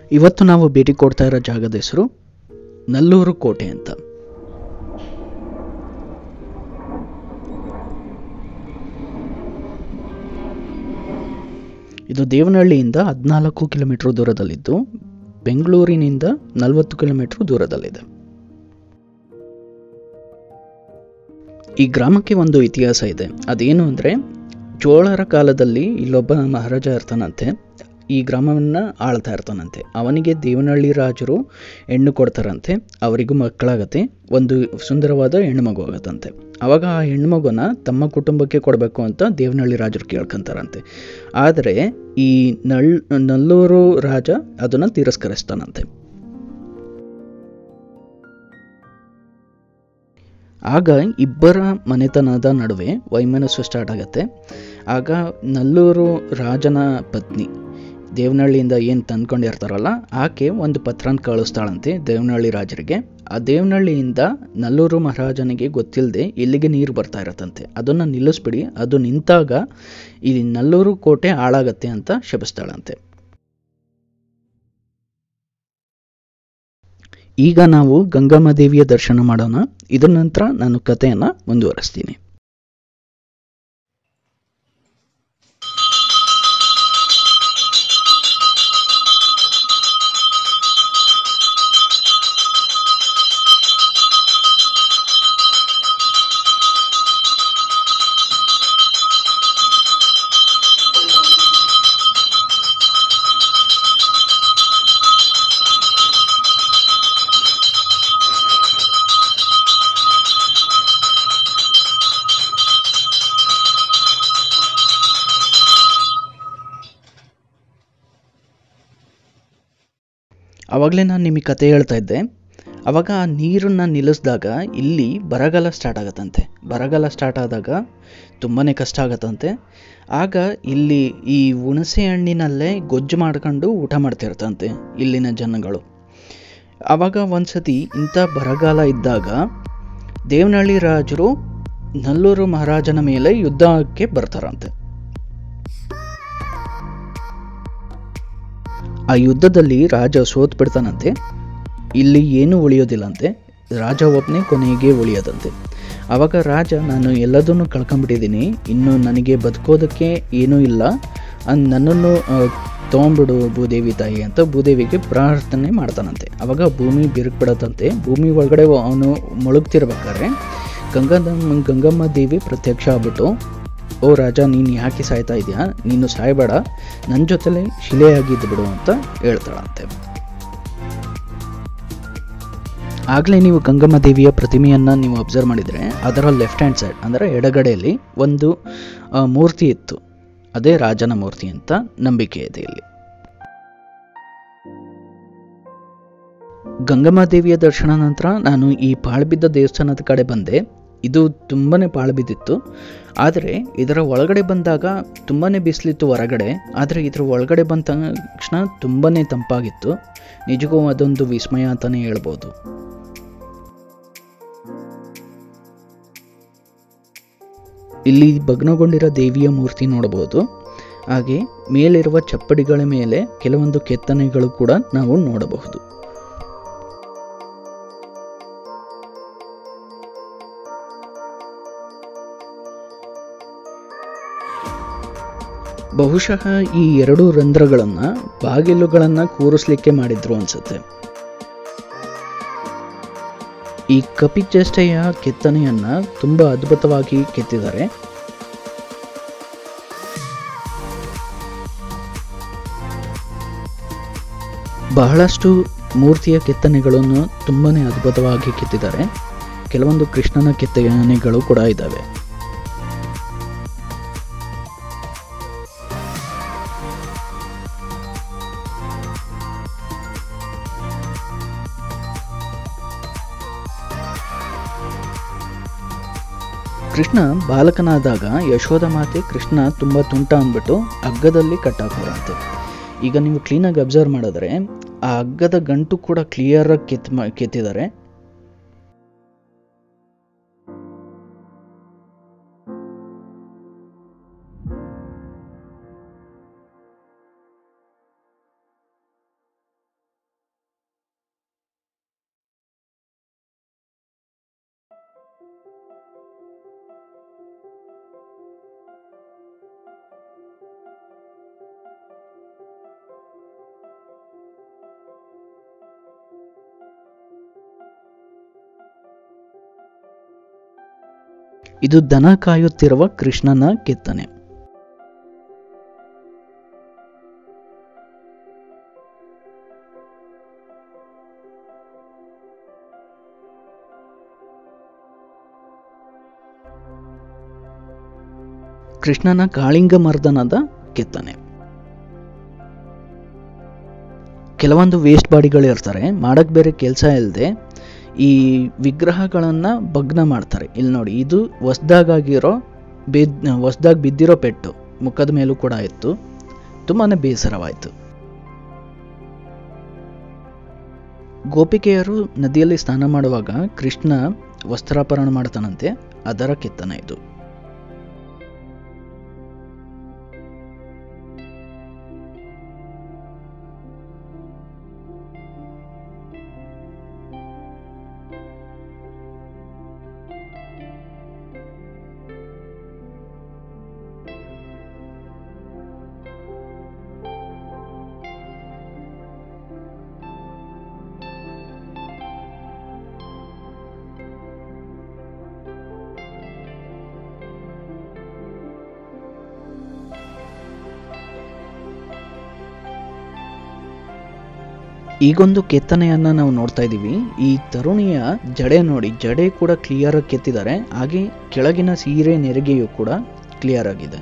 ಇವತ್ತು ನಾವು ಭೇಟಿ ಕೊಡ್ತಾ ಇರೋ ಜಾಗದ ಹೆಸರು ನಲ್ಲೂರು ಕೋಟೆ ಅಂತ ಇದು ದೇವನಹಳ್ಳಿಯಿಂದ ಹದಿನಾಲ್ಕು ಕಿಲೋಮೀಟರ್ ದೂರದಲ್ಲಿದ್ದು ಬೆಂಗಳೂರಿನಿಂದ ನಲವತ್ತು ಕಿಲೋಮೀಟರ್ ದೂರದಲ್ಲಿದೆ ಈ ಗ್ರಾಮಕ್ಕೆ ಒಂದು ಇತಿಹಾಸ ಇದೆ ಅದೇನು ಅಂದರೆ ಚೋಳರ ಕಾಲದಲ್ಲಿ ಇಲ್ಲೊಬ್ಬ ಮಹಾರಾಜ ಇರ್ತಾನಂತೆ ಈ ಗ್ರಾಮವನ್ನು ಆಳ್ತಾ ಇರ್ತಾನಂತೆ ಅವನಿಗೆ ದೇವನಹಳ್ಳಿ ರಾಜರು ಹೆಣ್ಣು ಕೊಡ್ತಾರಂತೆ ಅವರಿಗೂ ಮಕ್ಕಳಾಗತ್ತೆ ಒಂದು ಸುಂದರವಾದ ಹೆಣ್ಣು ಮಗು ಆಗತ್ತಂತೆ ಅವಾಗ ಆ ಹೆಣ್ಣು ಮಗುನ ತಮ್ಮ ಕುಟುಂಬಕ್ಕೆ ಕೊಡಬೇಕು ಅಂತ ದೇವನಹಳ್ಳಿ ರಾಜರು ಕೇಳ್ಕೊಂತಾರಂತೆ ಆದರೆ ಈ ನಳ್ ನಲ್ಲೂರು ರಾಜ ಅದನ್ನು ತಿರಸ್ಕರಿಸ್ತಾನಂತೆ ಆಗ ಇಬ್ಬರ ಮನೆತನದ ನಡುವೆ ವೈಮನಸ್ಸು ಸ್ಟಾರ್ಟ್ ಆಗುತ್ತೆ ಆಗ ನಲ್ಲೂರು ರಾಜನ ಪತ್ನಿ ದೇವನಹಳ್ಳಿಯಿಂದ ಏನು ತಂದ್ಕೊಂಡಿರ್ತಾರಲ್ಲ ಆಕೆ ಒಂದು ಪತ್ರನ ಕಳಿಸ್ತಾಳಂತೆ ದೇವನಹಳ್ಳಿ ರಾಜರಿಗೆ ಆ ದೇವನಹಳ್ಳಿಯಿಂದ ನಲ್ಲೂರು ಮಹಾರಾಜನಿಗೆ ಗೊತ್ತಿಲ್ಲದೆ ಇಲ್ಲಿಗೆ ನೀರು ಬರ್ತಾ ಇರತ್ತಂತೆ ಅದನ್ನು ನಿಲ್ಲಿಸ್ಬಿಡಿ ಅದು ನಿಂತಾಗ ಈ ನಲ್ಲೂರು ಕೋಟೆ ಹಾಳಾಗತ್ತೆ ಅಂತ ಶಪಿಸ್ತಾಳಂತೆ ಈಗ ನಾವು ಗಂಗಮ್ಮ ದೇವಿಯ ದರ್ಶನ ಮಾಡೋಣ ಇದರ ನಂತರ ನಾನು ಕಥೆಯನ್ನು ಮುಂದುವರಿಸ್ತೀನಿ ಆವಾಗಲೇ ನಾನು ನಿಮಗೆ ಕತೆ ಹೇಳ್ತಾ ಇದ್ದೆ ಅವಾಗ ಆ ನೀರನ್ನು ನಿಲ್ಲಿಸಿದಾಗ ಇಲ್ಲಿ ಬರಗಾಲ ಸ್ಟಾರ್ಟ್ ಆಗತ್ತಂತೆ ಬರಗಾಲ ಸ್ಟಾರ್ಟ್ ಆದಾಗ ತುಂಬಾ ಕಷ್ಟ ಆಗತ್ತಂತೆ ಆಗ ಇಲ್ಲಿ ಈ ಹುಣಸೆ ಹಣ್ಣಿನಲ್ಲೇ ಗೊಜ್ಜು ಮಾಡ್ಕೊಂಡು ಊಟ ಮಾಡ್ತಿರ್ತಂತೆ ಇಲ್ಲಿನ ಜನಗಳು ಆವಾಗ ಒಂದ್ಸತಿ ಇಂಥ ಬರಗಾಲ ಇದ್ದಾಗ ದೇವನಹಳ್ಳಿ ರಾಜರು ನಲ್ಲೂರು ಮಹಾರಾಜನ ಮೇಲೆ ಯುದ್ಧಕ್ಕೆ ಬರ್ತಾರಂತೆ ಆ ಯುದ್ಧದಲ್ಲಿ ರಾಜ ಸೋತ್ ಬಿಡ್ತಾನಂತೆ ಇಲ್ಲಿ ಏನೂ ಉಳಿಯೋದಿಲ್ಲಂತೆ ರಾಜ ಒಬ್ಬನೇ ಕೊನೆಗೆ ಉಳಿಯೋದಂತೆ ಆವಾಗ ರಾಜ ನಾನು ಎಲ್ಲದನ್ನು ಕಳ್ಕೊಂಬಿಟ್ಟಿದ್ದೀನಿ ಇನ್ನು ನನಗೆ ಬದುಕೋದಕ್ಕೆ ಏನೂ ಇಲ್ಲ ಅನ್ ನನ್ನನ್ನು ತೊಗೊಂಬಿಡು ಭೂದೇವಿ ತಾಯಿ ಅಂತ ಭೂದೇವಿಗೆ ಪ್ರಾರ್ಥನೆ ಮಾಡ್ತಾನಂತೆ ಅವಾಗ ಭೂಮಿ ಬಿರುಕ್ಬಿಡತ್ತಂತೆ ಭೂಮಿ ಒಳಗಡೆ ಅವನು ಮುಳುಗ್ತಿರ್ಬೇಕಾದ್ರೆ ಗಂಗಮ್ಮ ಗಂಗಮ್ಮ ದೇವಿ ಪ್ರತ್ಯಕ್ಷ ಆಗ್ಬಿಟ್ಟು ಓ ರಾಜ ನೀನು ಯಾಕೆ ಸಾಯ್ತಾ ಇದೆಯಾ ನೀನು ಸಾಯಬೇಡ ನನ್ನ ಜೊತೆಲೆ ಶಿಲೆಯಾಗಿದ್ದು ಬಿಡು ಅಂತ ಹೇಳ್ತಾಳಂತೆ ಆಗಲೇ ನೀವು ಗಂಗಮ್ಮ ದೇವಿಯ ಪ್ರತಿಮೆಯನ್ನು ನೀವು ಅಬ್ಸರ್ವ್ ಮಾಡಿದರೆ ಅದರ ಲೆಫ್ಟ್ ಹ್ಯಾಂಡ್ ಸೈಡ್ ಅಂದರೆ ಎಡಗಡೆಯಲ್ಲಿ ಒಂದು ಮೂರ್ತಿ ಇತ್ತು ಅದೇ ರಾಜನ ಮೂರ್ತಿ ಅಂತ ನಂಬಿಕೆ ಇದೆ ಇಲ್ಲಿ ಗಂಗಮ್ಮ ದೇವಿಯ ದರ್ಶನ ನಂತರ ನಾನು ಈ ಪಾಳ್ಬಿದ್ದ ದೇವಸ್ಥಾನದ ಕಡೆ ಬಂದೆ ಇದು ತುಂಬಾ ಪಾಳು ಬಿದ್ದಿತ್ತು ಆದರೆ ಇದರ ಒಳಗಡೆ ಬಂದಾಗ ತುಂಬಾ ಬಿಸಿಲಿತ್ತು ಹೊರಗಡೆ ಆದರೆ ಇದರ ಒಳಗಡೆ ಬಂದ ತಕ್ಷಣ ತುಂಬಾ ತಂಪಾಗಿತ್ತು ನಿಜಕ್ಕೂ ಅದೊಂದು ವಿಸ್ಮಯ ಅಂತಲೇ ಹೇಳ್ಬೋದು ಇಲ್ಲಿ ಭಗ್ನಗೊಂಡಿರೋ ದೇವಿಯ ಮೂರ್ತಿ ನೋಡಬಹುದು ಹಾಗೆ ಮೇಲಿರುವ ಚಪ್ಪಡಿಗಳ ಮೇಲೆ ಕೆಲವೊಂದು ಕೆತ್ತನೆಗಳು ಕೂಡ ನಾವು ನೋಡಬಹುದು ಬಹುಶಃ ಈ ಎರಡು ರಂಧ್ರಗಳನ್ನು ಬಾಗಿಲುಗಳನ್ನು ಕೂರಿಸ್ಲಿಕ್ಕೆ ಮಾಡಿದ್ರು ಅನ್ಸುತ್ತೆ ಈ ಕಪಿಚೇಷ್ಟೆಯ ಕೆತ್ತನೆಯನ್ನ ತುಂಬಾ ಅದ್ಭುತವಾಗಿ ಕೆತ್ತಿದ್ದಾರೆ ಬಹಳಷ್ಟು ಮೂರ್ತಿಯ ಕೆತ್ತನೆಗಳನ್ನು ತುಂಬಾನೇ ಅದ್ಭುತವಾಗಿ ಕೆತ್ತಿದ್ದಾರೆ ಕೆಲವೊಂದು ಕೃಷ್ಣನ ಕೆತ್ತನೆಗಳು ಕೂಡ ಇದ್ದಾವೆ ಕೃಷ್ಣ ಬಾಲಕನಾದಾಗ ಯಶೋಧ ಮಾತೆ ಕೃಷ್ಣ ತುಂಬ ತುಂಟ ಅಂದ್ಬಿಟ್ಟು ಹಗ್ಗದಲ್ಲಿ ಕಟ್ಟಾಕೋರಂತೆ ಈಗ ನೀವು ಕ್ಲೀನಾಗಿ ಅಬ್ಸರ್ವ್ ಮಾಡಿದ್ರೆ ಆ ಹಗ್ಗದ ಗಂಟು ಕೂಡ ಕ್ಲಿಯರಾಗಿ ಕೆತ್ ಕೆತ್ತಿದ್ದಾರೆ ಇದು ದನ ಕಾಯುತ್ತಿರುವ ಕೃಷ್ಣನ ಕೆತ್ತನೆ ಕೃಷ್ಣನ ಕಾಳಿಂಗ ಮರ್ದನದ ಕೆತ್ತನೆ ಕೆಲವೊಂದು ವೇಸ್ಟ್ ಬಾಡಿಗಳು ಇರ್ತಾರೆ ಮಾಡಕ್ ಬೇರೆ ಕೆಲಸ ಇಲ್ಲದೆ ಈ ವಿಗ್ರಹಗಳನ್ನು ಭಗ್ನ ಮಾಡ್ತಾರೆ ಇಲ್ಲಿ ನೋಡಿ ಇದು ಹೊಸ್ದಾಗಿರೋ ಬಿದ್ ಹೊಸ್ದಾಗಿ ಬಿದ್ದಿರೋ ಪೆಟ್ಟು ಮುಖದ ಮೇಲೂ ಕೂಡ ಇತ್ತು ತುಂಬಾ ಬೇಸರವಾಯಿತು ಗೋಪಿಕೆಯರು ನದಿಯಲ್ಲಿ ಸ್ನಾನ ಮಾಡುವಾಗ ಕೃಷ್ಣ ವಸ್ತ್ರಾಪರಣ ಮಾಡ್ತಾನಂತೆ ಅದರ ಕೆತ್ತನೆ ಇದು ಈಗೊಂದು ಕೆತ್ತನೆಯನ್ನ ನಾವು ನೋಡ್ತಾ ಇದ್ದೀವಿ ಈ ತರುಣಿಯ ಜಡೆ ನೋಡಿ ಜಡೆ ಕೂಡ ಕ್ಲಿಯರ್ ಆಗಿ ಕೆತ್ತಿದ್ದಾರೆ ಹಾಗೆ ಕೆಳಗಿನ ಸೀರೆ ನೆರಿಗೆಯು ಕೂಡ ಕ್ಲಿಯರ್ ಆಗಿದೆ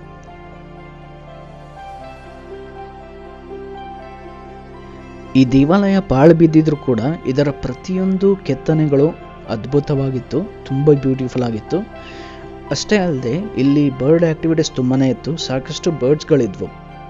ಈ ದೇವಾಲಯ ಪಾಳು ಬಿದ್ದಿದ್ರು ಕೂಡ ಇದರ ಪ್ರತಿಯೊಂದು ಕೆತ್ತನೆಗಳು ಅದ್ಭುತವಾಗಿತ್ತು ತುಂಬ ಬ್ಯೂಟಿಫುಲ್ ಆಗಿತ್ತು ಅಷ್ಟೇ ಅಲ್ಲದೆ ಇಲ್ಲಿ ಬರ್ಡ್ ಆಕ್ಟಿವಿಟೀಸ್ ತುಂಬಾನೇ ಇತ್ತು ಸಾಕಷ್ಟು ಬರ್ಡ್ಸ್ಗಳಿದ್ವು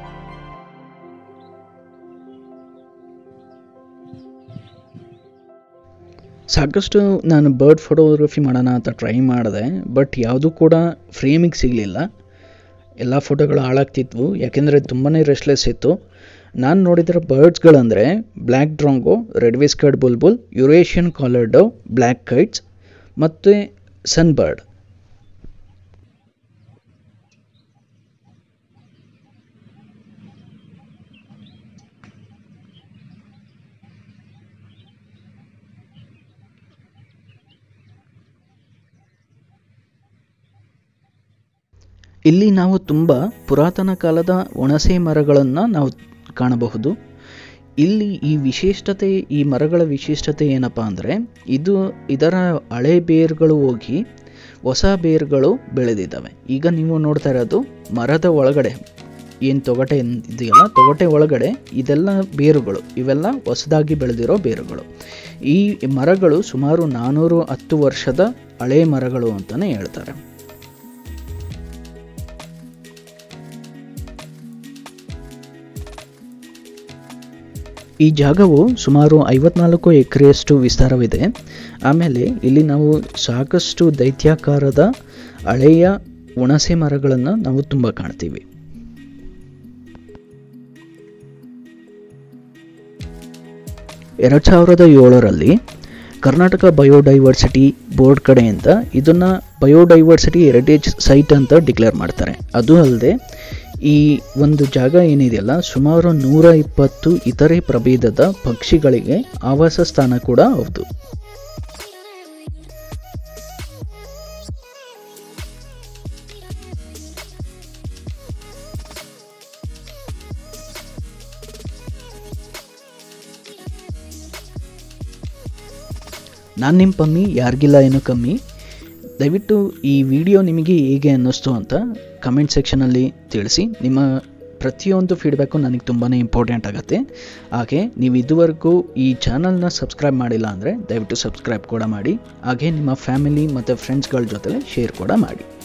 ಸಾಕಷ್ಟು ನಾನು ಬರ್ಡ್ ಫೋಟೋಗ್ರಫಿ ಮಾಡೋಣ ಅಂತ ಟ್ರೈ ಮಾಡಿದೆ ಬಟ್ ಯಾವುದೂ ಕೂಡ ಫ್ರೇಮಿಗೆ ಸಿಗಲಿಲ್ಲ ಎಲ್ಲ ಫೋಟೋಗಳು ಹಾಳಾಗ್ತಿದ್ವು ಯಾಕೆಂದರೆ ತುಂಬಾ ರೆಸ್ಲೆಸ್ ಇತ್ತು ನಾನು ನೋಡಿದಿರೋ ಬರ್ಡ್ಸ್ಗಳಂದರೆ black drongo red whiskered bulbul Eurasian collared dove black kites ಮತ್ತು ಸನ್ ಬರ್ಡ್ ಇಲ್ಲಿ ನಾವು ತುಂಬ ಪುರಾತನ ಕಾಲದ ಹುಣಸೆ ಮರಗಳನ್ನು ನಾವು ಕಾಣಬಹುದು ಇಲ್ಲಿ ಈ ವಿಶಿಷ್ಟತೆ ಈ ಮರಗಳ ವಿಶಿಷ್ಟತೆ ಏನಪ್ಪ ಅಂದರೆ ಇದು ಇದರ ಹಳೆ ಬೇರುಗಳು ಹೋಗಿ ಹೊಸ ಬೇರುಗಳು ಬೆಳೆದಿದ್ದಾವೆ ಈಗ ನೀವು ನೋಡ್ತಾ ಇರೋದು ಮರದ ಒಳಗಡೆ ಏನು ತೊಗಟೆ ಇದೆಯಲ್ಲ ತೊಗಟೆ ಒಳಗಡೆ ಇದೆಲ್ಲ ಬೇರುಗಳು ಇವೆಲ್ಲ ಹೊಸದಾಗಿ ಬೆಳೆದಿರೋ ಬೇರುಗಳು ಈ ಮರಗಳು ಸುಮಾರು ನಾನ್ನೂರು ಹತ್ತು ವರ್ಷದ ಹಳೆ ಮರಗಳು ಅಂತಲೇ ಹೇಳ್ತಾರೆ ಈ ಜಾಗವು ಸುಮಾರು ಐವತ್ನಾಲ್ಕು ಎಕರೆಯಷ್ಟು ವಿಸ್ತಾರವಿದೆ ಆಮೇಲೆ ಇಲ್ಲಿ ನಾವು ಸಾಕಷ್ಟು ದೈತ್ಯಾಕಾರದ ಹಳೆಯ ಹುಣಸೆ ಮರಗಳನ್ನು ನಾವು ತುಂಬ ಕಾಣ್ತೀವಿ ಎರಡು ಸಾವಿರದ ಏಳರಲ್ಲಿ ಕರ್ನಾಟಕ ಬಯೋಡೈವರ್ಸಿಟಿ ಬೋರ್ಡ್ ಕಡೆಯಿಂದ ಇದನ್ನು ಬಯೋಡೈವರ್ಸಿಟಿ ಹೆರಿಟೇಜ್ ಸೈಟ್ ಅಂತ ಡಿಕ್ಲೇರ್ ಮಾಡ್ತಾರೆ ಅದು ಅಲ್ಲದೆ ಈ ಒಂದು ಜಾಗ ಏನಿದೆಯಲ್ಲ ಸುಮಾರು ನೂರ ಇಪ್ಪತ್ತು ಇತರೆ ಪ್ರಭೇದದ ಪಕ್ಷಿಗಳಿಗೆ ಆವಾಸ ಸ್ಥಾನ ಕೂಡ ಹೌದು ನಾನು ನಿಮ್ಮ ಪಮ್ಮಿ ಯಾರಿಗಿಲ್ಲ ಏನೂ ಕಮ್ಮಿ ದಯವಿಟ್ಟು ಈ ವಿಡಿಯೋ ನಿಮಗೆ ಹೇಗೆ ಅನ್ನಿಸ್ತು ಅಂತ ಕಮೆಂಟ್ ಸೆಕ್ಷನಲ್ಲಿ ತಿಳಿಸಿ ನಿಮ್ಮ ಪ್ರತಿಯೊಂದು ಫೀಡ್ಬ್ಯಾಕು ನನಗೆ ತುಂಬಾ ಇಂಪಾರ್ಟೆಂಟ್ ಆಗುತ್ತೆ ಹಾಗೆ ನೀವು ಇದುವರೆಗೂ ಈ ಚಾನಲ್ನ ಸಬ್ಸ್ಕ್ರೈಬ್ ಮಾಡಿಲ್ಲ ಅಂದರೆ ದಯವಿಟ್ಟು ಸಬ್ಸ್ಕ್ರೈಬ್ ಕೂಡ ಮಾಡಿ ಹಾಗೆ ನಿಮ್ಮ ಫ್ಯಾಮಿಲಿ ಮತ್ತು ಫ್ರೆಂಡ್ಸ್ಗಳ ಜೊತೆ ಶೇರ್ ಕೂಡ ಮಾಡಿ